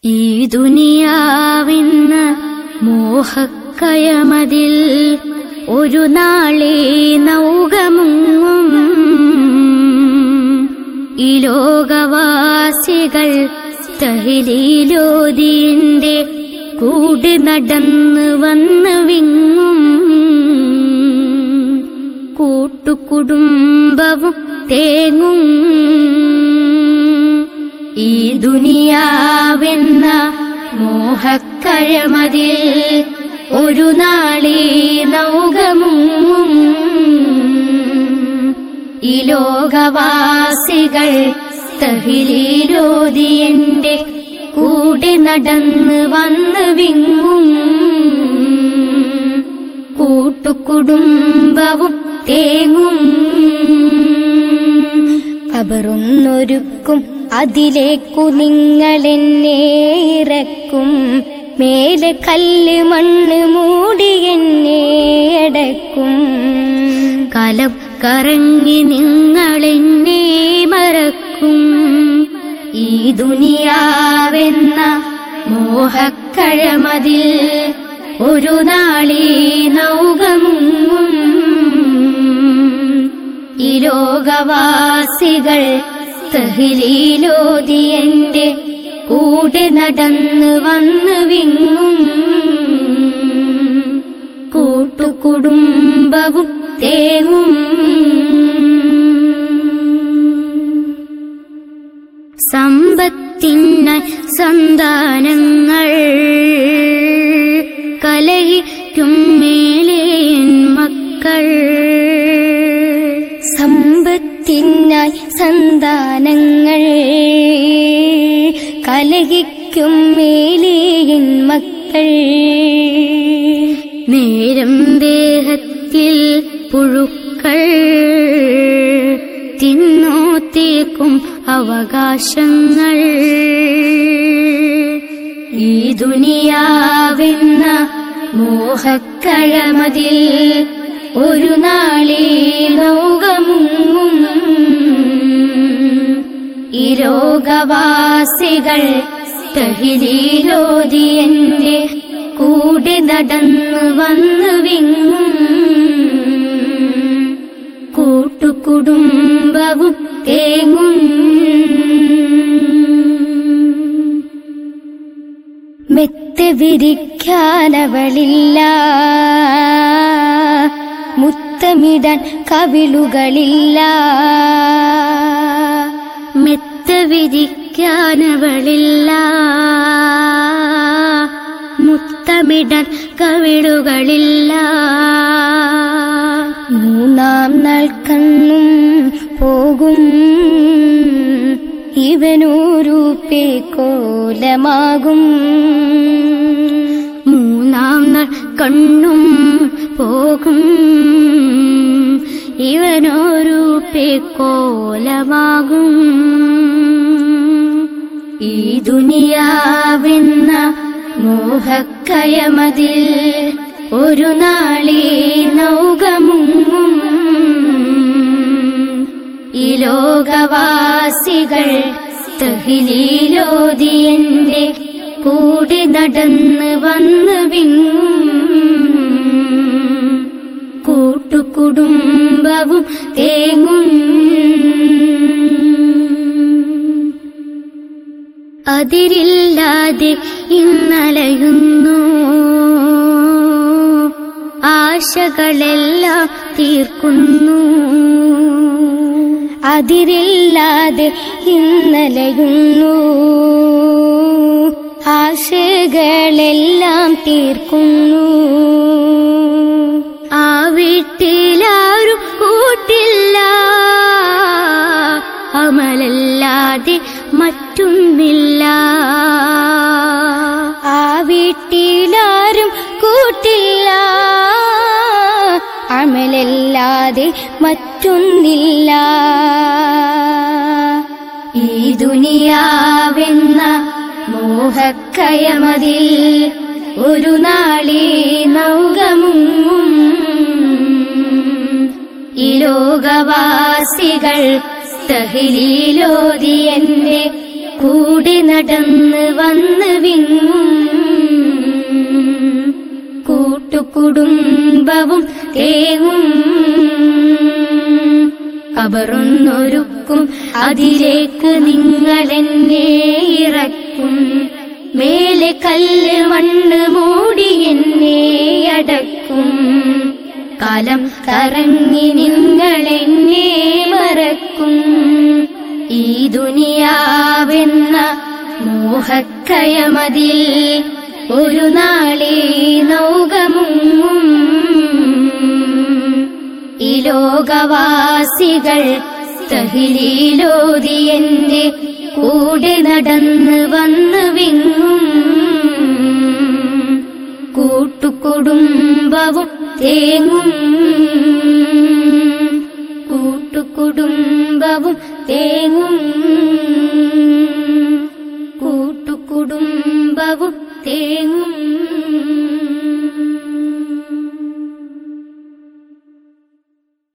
ഈ ദുനിയാവിന്ന് മോഹക്കയമതിൽ ഒരു നാളെ നൗകമുങ്ങും ഈ ലോകവാസികൾ തഹിലീലോതിന്റെ കൂടി നടന്ന് വന്ന് വിങ്ങും കൂട്ടുകുടുംബവും തേങ്ങും ഈ ദുനിയാവെന്ന മോഹക്കഴമതിൽ ഒരു നാളീ നൗകമുങ്ങും ഈ ലോകവാസികൾ തഹിലീലോതിയന്റെ കൂടെ നടന്ന് വന്ന് വിങ്ങും കൂട്ടുകുടുംബവും തേങ്ങും കബറൊന്നൊരുക്കും അതിലേക്കു നിങ്ങളെന്നെ ഇറക്കും മേലെ കല്ല് മണ്ണ് മൂടി എന്നെ അടക്കും കലം കറങ്ങി നിങ്ങളെന്നെ മറക്കും ഈ ദുനിയാവെന്ന മോഹക്കഴമതിൽ ഒരു നാളീ നൗകമുങ്ങും ഈ ലോകവാസികൾ തഹിലീലോതിയന്റെ കൂടെ നടന്ന് വന്ന് വിങ്ങും കൂട്ടുകുടുംബവും തേങ്ങും സമ്പത്തിനായി സന്താനങ്ങൾ കലഹിക്കും മേലെ മക്കൾ സമ്പത്തിനായി സന്താനങ്ങൾ കലഹിക്കും മേലേയൻ മക്കൾ നേരം ദേഹത്തിൽ പുഴുക്കൾ തിന്നോത്തേക്കും അവകാശങ്ങൾ ഈ ദുനിയാവെന്ന മോഹക്കഴമതിൽ ഒരു നാളീ ലോകമുങ്ങും ഈ രോഗവാസികൾ തഹിലീലോതിയന്റെ കൂടെ നടന്ന് വന്ന് വിങ്ങും കൂട്ടുകുടുംബവും തേങ്ങും മെത്ത വിരിക്കാനവളില്ല മുത്തമിടാൻ കവിളുകളില്ല മെത്ത വിരിക്കാനവളില്ല മുത്തമിടാൻ കവിളുകളില്ല മൂന്നാം നാൾ കണ്ണും പോകും ഇവനൂരു പേക്കോലമാകും മൂന്നാം നാൾ കണ്ണും പോകും ഇവനൊരു പേക്കോലമാകും ഈ ദുനിയാവെന്ന മോഹക്കയമതിൽ ഒരു നാളീ നൗകമുങ്ങും ഈ ലോകവാസികൾ തഹിലീലോതിയന്റെ കൂടെ നടന്ന് വന്ന് വിങ്ങും കൂട്ടുകുടുംബവും തേങ്ങും അതിരില്ലാതെ ഇന്നലയുന്നു ആശകളെല്ലാം തീർക്കുന്നു അതിരില്ലാതെ ഇന്നലയുന്നു ആശകളെല്ലാം തീർക്കുന്നു ആ വീട്ടിലാരും കൂട്ടില്ല അമലല്ലാതെ മറ്റൊന്നില്ല ആ വീട്ടിലാരും കൂട്ടില്ല അമലല്ലാതെ മറ്റൊന്നില്ല ഈ ദുനിയാവെന്ന മോഹക്കയമതിൽ ഒരു നാളീ നൗകമുങ്ങും ഈ ലോകവാസികൾ തഹിലീലോതിയന്റെ കൂടെ നടന്ന് വന്ന് കൂട്ടുകുടുംബവും തേങ്ങും കബറൊന്നൊരുക്കും അതിലേക്ക് നിങ്ങൾ എന്നെ ഇറക്കും മേലെ കല്ല് മണ്ണ് മൂടി എന്നെ അടക്കും കാലം കറങ്ങി നിങ്ങൾ എന്നെ മറക്കും ഈ ദുനിയാവെന്ന മോഹക്കയമതിൽ ഒരു നാളെ നൗകമുങ്ങും ഈ ലോകവാസികൾ തഹിലീലോതി എന്റെ കൂടെ നടന്ന് വന്ന് വിങ്ങും കൂട്ടുകുടുംബവും തേങ്ങും കൂട്ടുകുടുംബവും തേങ്ങും കൂട്ടുകുടുംബവും തേങ്ങും